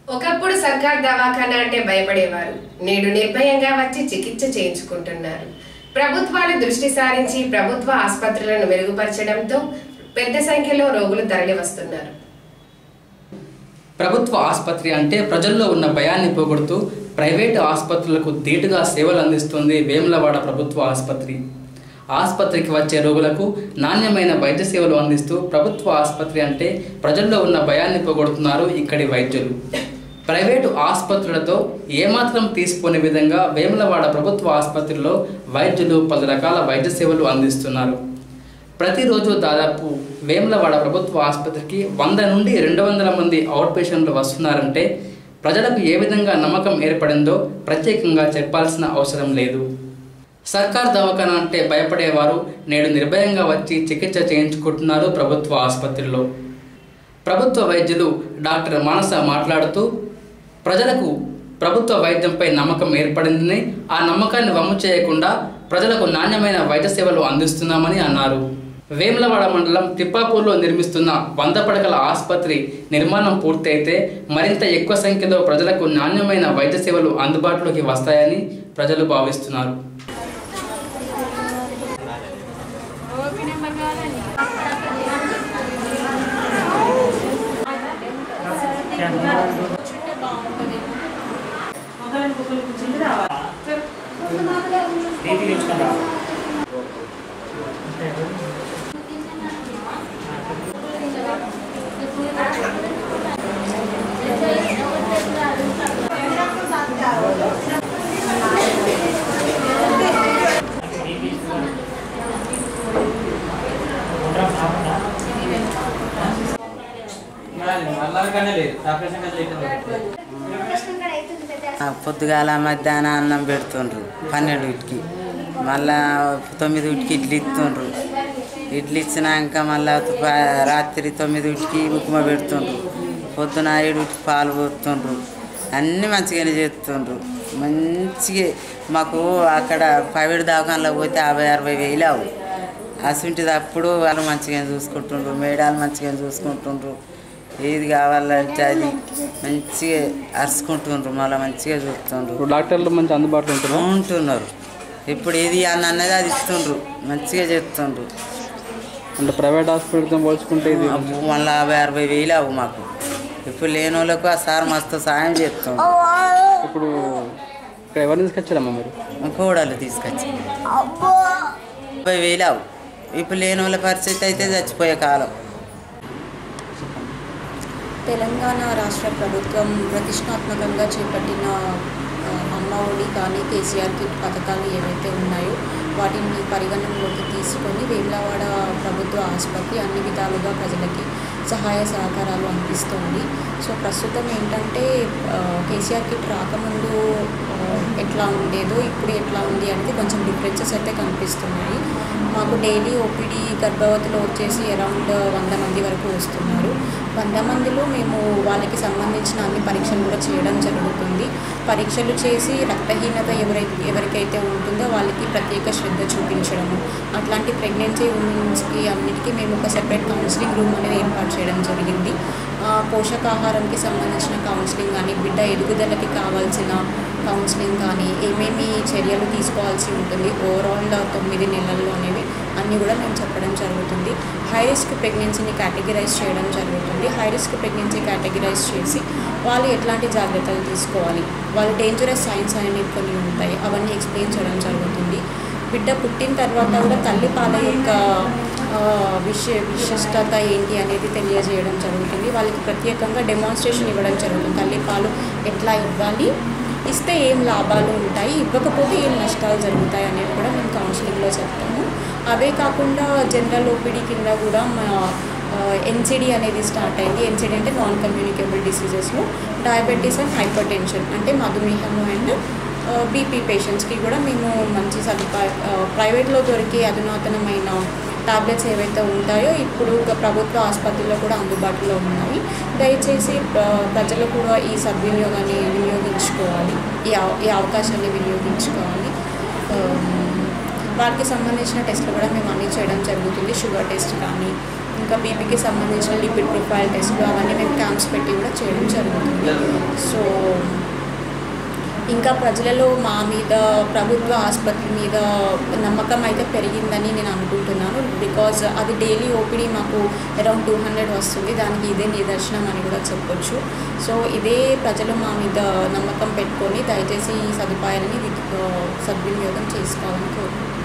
ఒకప్పుడు సర్కార్ దవాఖానా అంటే భయపడేవారు నేడు నిర్భయంగా వచ్చి చికిత్స చేయించుకుంటున్నారు ప్రభుత్వాలు దృష్టి సారించి ప్రభుత్వ ఆసుపత్రులను మెరుగుపరచడంతో పెద్ద సంఖ్యలో రోగులు తరలి వస్తున్నారు ప్రభుత్వ ఆసుపత్రి అంటే ప్రజల్లో ఉన్న భయాన్ని పోగొడుతూ ప్రైవేటు ఆసుపత్రులకు ధీటుగా సేవలు అందిస్తుంది వేములవాడ ప్రభుత్వ ఆసుపత్రి ఆసుపత్రికి వచ్చే రోగులకు నాణ్యమైన వైద్య సేవలు అందిస్తూ ప్రభుత్వ ఆసుపత్రి అంటే ప్రజల్లో ఉన్న భయాన్ని పోగొడుతున్నారు ఇక్కడి వైద్యులు ప్రైవేటు ఆసుపత్రులతో ఏమాత్రం తీసిపోని విధంగా వేములవాడ ప్రభుత్వ ఆసుపత్రిలో వైద్యులు పలు రకాల వైద్య సేవలు అందిస్తున్నారు ప్రతిరోజు దాదాపు వేములవాడ ప్రభుత్వ ఆసుపత్రికి వంద నుండి రెండు వందల మంది అవుట్ పేషెంట్లు వస్తున్నారంటే ప్రజలకు ఏ విధంగా నమ్మకం ఏర్పడిందో ప్రత్యేకంగా చెప్పాల్సిన అవసరం లేదు సర్కార్ దవాఖాన అంటే భయపడేవారు నేడు నిర్భయంగా వచ్చి చికిత్స చేయించుకుంటున్నారు ప్రభుత్వ ఆసుపత్రిలో ప్రభుత్వ వైద్యులు డాక్టర్ మానస మాట్లాడుతూ ప్రజలకు ప్రభుత్వ వైద్యంపై నమ్మకం ఏర్పడిందని ఆ నమ్మకాన్ని వమ్ము చేయకుండా ప్రజలకు నాణ్యమైన వైద్య సేవలు అందిస్తున్నామని అన్నారు వేములవాడ మండలం తిప్పాపూర్లో నిర్మిస్తున్న వంద పడకల ఆసుపత్రి నిర్మాణం పూర్తయితే మరింత ఎక్కువ సంఖ్యలో ప్రజలకు నాణ్యమైన వైద్య సేవలు అందుబాటులోకి వస్తాయని ప్రజలు భావిస్తున్నారు ఆ, పొద్దుగాల మధ్యాహ్నం అన్నం పెడుతుండ్రు పన్నెండుకి మళ్ళా తొమ్మిదింటికి ఇడ్లీ ఇస్తుండ్రు ఇడ్లీ ఇచ్చినాక మళ్ళా ప- రాత్రి తొమ్మిదింటికి ఉప్మా పెడుతుండ్రు పొద్దున ఏడుకి పాలు పోతుండ్రు అన్నీ మంచిగానే చేస్తుండ్రు మంచిగా మాకు అక్కడ ప్రైవేట్ దవాఖానలో పోతే యాభై అరవై వేలు అవు అసుంటిది అప్పుడు వాళ్ళు మంచిగా చూసుకుంటుండ్రు మేడాలు మంచిగా చూసుకుంటుండ్రు ఏది కావాలంటే అది మంచిగా అరుచుకుంటుండ్రు మళ్ళీ మంచిగా చూస్తుండ్రు ఇప్పుడు డాక్టర్లు మంచి అందుబాటులో ఉంటున్నారు ఉంటున్నారు ఇప్పుడు ఏది అని అన్నది అది ఇస్తుండ్రు మంచిగా చెప్తుండ్రు అంటే ప్రైవేట్ హాస్పిటల్తో పోల్చుకుంటే ఇది అబ్బో, మళ్ళీ యాభై అరవై వేలు అవు మాకు ఇప్పుడు లేని వాళ్ళకు ఆ సార్ మస్తు సాయం చేస్తుండ్రు ఇప్పుడు ఇక్కడ ఎవరిని తీసుకొచ్చారమ్మా మీరు కోడలు తీసుకొచ్చి ముప్పై వేలు అవు ఇప్పుడు లేని వాళ్ళ పరిస్థితి అయితే చచ్చిపోయే కాలం తెలంగాణ రాష్ట్ర ప్రభుత్వం ప్రతిష్టాత్మకంగా చేపట్టిన ఆ, అమ్మ ఒడి కానీ కేసీఆర్ కిట్ పథకాలు ఏవైతే ఉన్నాయో వాటిని పరిగణనలోకి తీసుకొని వేములవాడ ప్రభుత్వ ఆసుపత్రి అన్ని విధాలుగా ప్రజలకి సహాయ సహకారాలు అందిస్తుంది సో ప్రస్తుతం ఏంటంటే ఆ, కేసీఆర్ కిట్ రాకముందు ఆ, ఎట్లా ఉండేదో ఇప్పుడు ఎట్లా ఉంది అనేది కొంచెం డిఫరెన్సెస్ అయితే కనిపిస్తున్నాయి మాకు డైలీ ఓపీడీ గర్భవతిలో వచ్చేసి అరౌండ్ వంద మంది వరకు వస్తున్నారు వంద మందిలో మేము వాళ్ళకి సంబంధించిన అన్ని పరీక్షలు కూడా చేయడం జరుగుతుంది పరీక్షలు చేసి రక్తహీనత ఎవరైతే ఎవరికైతే ఉంటుందో వాళ్ళకి ప్రత్యేక శ్రద్ధ చూపించడము అట్లాంటి ప్రెగ్నెన్సీ ఉమెన్స్కి అన్నిటికీ మేము ఒక సెపరేట్ కౌన్సిలింగ్ రూమ్ అనేది ఏర్పాటు చేయడం జరిగింది ఆ, పోషకాహారంకి సంబంధించిన కౌన్సిలింగ్ కానీ బిడ్డ ఎదుగుదలకి కావాల్సిన కౌన్సిలింగ్ కానీ ఏమేమి చర్యలు తీసుకోవాల్సి ఉంటుంది ఓవరాల్ తొమ్మిది నెలల్లో అనేవి అన్నీ కూడా మేము చెప్పడం జరుగుతుంది హై రిస్క్ ప్రెగ్నెన్సీని కేటగిరైజ్ చేయడం జరుగుతుంది హై రిస్క్ ప్రెగ్నెన్సీ కేటగిరైజ్ చేసి వాళ్ళు ఎట్లాంటి జాగ్రత్తలు తీసుకోవాలి వాళ్ళు డేంజరస్ సైన్స్ అనేవి కొన్ని ఉంటాయి అవన్నీ ఎక్స్ప్లెయిన్ చేయడం జరుగుతుంది బిడ్డ పుట్టిన తర్వాత కూడా తల్లి పాల యొక్క ఆ, విశ విశిష్టత ఏంటి అనేది తెలియజేయడం జరుగుతుంది వాళ్ళకి ప్రత్యేకంగా డెమాన్స్ట్రేషన్ ఇవ్వడం జరుగుతుంది తల్లి పాలు ఎట్లా ఇవ్వాలి ఇస్తే ఏం లాభాలు ఉంటాయి ఇవ్వకపోతే ఏం నష్టాలు జరుగుతాయి అనేవి కూడా మేము కౌన్సిలింగ్లో చెప్తాము అవే కాకుండా జనరల్ ఓపీడీ కింద కూడా మా ఎన్సిడి అనేది స్టార్ట్ అయింది ఎన్సిడి అంటే నాన్ కమ్యూనికేబుల్ డిసీజెస్లో డయాబెటీస్ అండ్ హైపర్ టెన్షన్ అంటే మధుమేహము అండ్ బీపీ పేషెంట్స్కి కూడా మేము మంచి సదుపాయ ప్రైవేట్లో దొరికే అధునాతనమైన టాబ్లెట్స్ ఏవైతే ఉంటాయో ఇప్పుడు ఒక ప్రభుత్వ ఆసుపత్రుల్లో కూడా అందుబాటులో ఉన్నాయి దయచేసి ప్ర- ప్రజలు కూడా ఈ సద్వినియోగాన్ని వినియోగించుకోవాలి ఈ అవ- ఈ అవకాశాన్ని వినియోగించుకోవాలి ఆమ్, వాటికి సంబంధించిన టెస్ట్లు కూడా మేము అన్నీ చేయడం జరుగుతుంది షుగర్ టెస్ట్ కానీ ఇంకా బీపీకి సంబంధించిన లిపిడ్ ప్రొఫైల్ టెస్ట్లు అవన్నీ మేము క్యాంప్స్ పెట్టి కూడా చేయడం జరుగుతుంది సో ఇంకా ప్రజలలో మా మీద ప్రభుత్వ ఆసుపత్రి మీద నమ్మకం అయితే పెరిగిందని నేను అనుకుంటున్నాను బికాజ్ అది డైలీ ఓపీడీ మాకు అరౌండ్ టూ హండ్రెడ్ వస్తుంది దానికి ఇదే నిదర్శనం అని కూడా చెప్పొచ్చు సో ఇదే ప్రజలు మా మీద నమ్మకం పెట్టుకొని దయచేసి ఈ సదుపాయాలని వి- సద్వినియోగం చేసుకోవాలని కోరుకుంటున్నాను